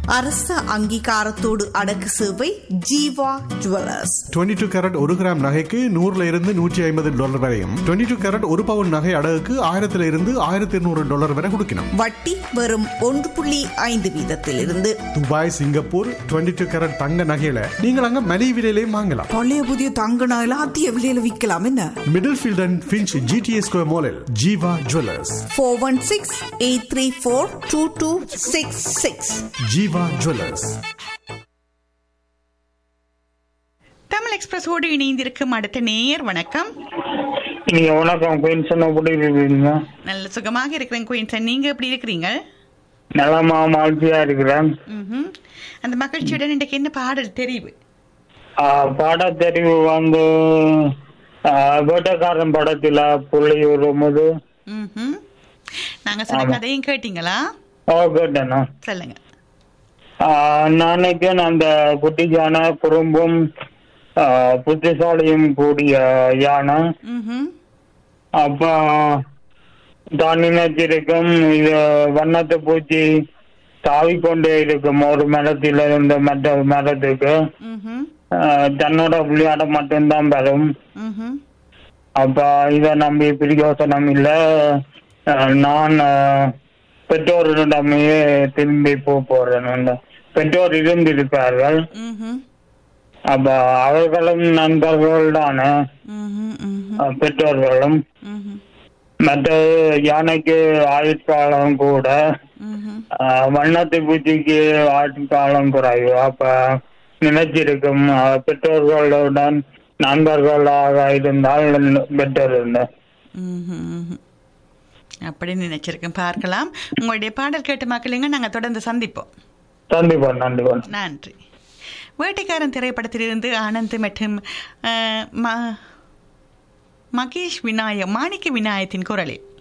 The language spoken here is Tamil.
அரச அங்கீகாரத்தோடு அடக்கு சேவை ஜீவா ஜுவல்லர்ஸ் 22 டூ கேரட் ஒரு கிராம் நகைக்கு நூறுல இருந்து நூற்றி ஐம்பது டாலர் வரையும் 22 டூ கேரட் ஒரு பவுன் நகை அடகுக்கு ஆயிரத்துல இருந்து ஆயிரத்தி இருநூறு டாலர் வரை கொடுக்கணும் வட்டி வெறும் ஒன்று புள்ளி ஐந்து வீதத்திலிருந்து துபாய் சிங்கப்பூர் 22 டூ கேரட் தங்க நகையில நீங்கள் அங்க மலிவு விலையிலையும் வாங்கலாம் பழைய புதிய தங்க நகையில அதிக விலையில விற்கலாம் என்ன Middlefield and Finch GTS square மாலில் Jeeva jewellers four one six eight three four two two six six Jeeva jewellers Tamil எக்ஸ்பிரஸோடு இணைந்திருக்கும் அடுத்த நேயர் வணக்கம் நீங்க வணக்கம் பென்ஷன் எப்படி இருக்கீங்க நல்ல சுகமாக இருக்கிறேன் குயின்சன் நீங்க எப்படி இருக்கிறீங்க நலமா மகிழ்ச்சியா இருக்கிறேன் ம்ஹும். அந்த மகிழ்ச்சியுடன் இன்றைக்கு என்ன பாடல் தெரிவு ஆஹ் பாடத்தெரிவு வந்து ஆஹ் வேட்டைக்காரன் படத்துல புள்ளி வரும்போது ம்ஹும். நாங்க சொன்ன ஆமா. கதையும் கேட்டீங்களா ஓ கேட்டேண்ணா சொல்லுங்க ஆஹ் நாளைக்கு அந்த குட்டி யானை குறும்பும் ஆஹ் புத்திசாலியும் கூடிய யானை ம்ஹும். அப்ப தான் நினைச்சிருக்கும் இது வண்ணத்து பூச்சி தாவிக்கொண்டே இருக்கும் ஒரு மரத்தில் இருந்த மற்ற மரத்துக்கு ம்ஹும். ஆஹ் தன்னோட விளையாட மட்டும்தான் வரும் ம்ஹும். அப்ப இத நம்பி பிரயோசனம் இல்ல ஆஹ் நான் ஆஹ், பெற்றோரிடமே திரும்பி போக போறேன் பெற்றோர் இருந்திருப்பார்கள் ம்ஹும். அப்ப அவர்களும் நண்பர்கள் தானே ம்ஹும். ம்ஹும். ஆஹ், பெற்றோர்களும் ம்ஹும். மற்ற யானைக்கு ஆயுட்காலம் கூட ம்ஹும். ஆஹ், வண்ணத்து பூச்சிக்கு ஆயுட்காலம் குறைவு அப்ப நினைச்சிருக்கும் ஆஹ், பெற்றோர்களுடன் நண்பர்களாக இருந்தால் பெற்றோர் இருந்தேன் ம்ஹும். ம்ஹும். அப்படி நினைச்சிருக்கேன் பார்க்கலாம் உங்களுடைய பாடல் கேட்டு மக்களுங்க நாங்க தொடர்ந்து சந்திப்போம் சந்திப்போம் நன்றி நன்றி வேட்டைக்காரன் திரைப்படத்திலிருந்து ஆனந்த் மற்றும் அஹ், ம- மகேஷ் விநாயக் மாணிக்க விநாயகத்தின் குரலில்